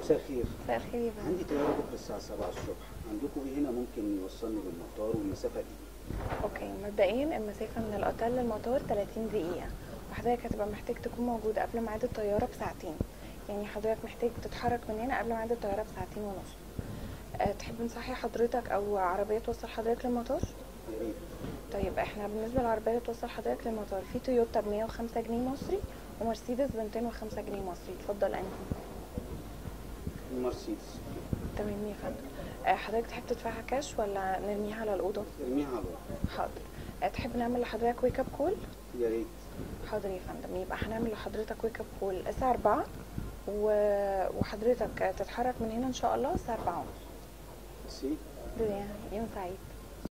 مساء الخير مساء الخير يا فندم. عندي طياره بكره الساعه 7 الصبح عندكم ايه هنا ممكن يوصلني للمطار والمسافه دي اوكي مبدئيا المسافه من الاوتيل للمطار 30 دقيقه وحضرتك هتبقى محتاج تكون موجود قبل ميعاد الطياره بساعتين يعني حضرتك محتاج تتحرك من هنا قبل ميعاد الطياره بساعتين ونص أه تحب نصحي حضرتك او عربيه توصل حضرتك للمطار يا ريت طيب احنا بالنسبه للعربيه اللي توصل حضرتك للمطار في تويوتا ب 105 جنيه مصري ومرسيدس ب 205 جنيه مصري اتفضل انهي المرسيدس تمام يا فندم أه حضرتك تحب تدفعها كاش ولا نرميها على الاوضه ارميها على الأرض. حاضر أه تحب نعمل لحضرتك ويك اب كول يا ريت حاضر يا فندم يبقى هنعمل لحضرتك ويك اب كول الساعة 4 و... وحضرتك تتحرك من هنا ان شاء الله الساعة 4 ونص سي يوم سعيد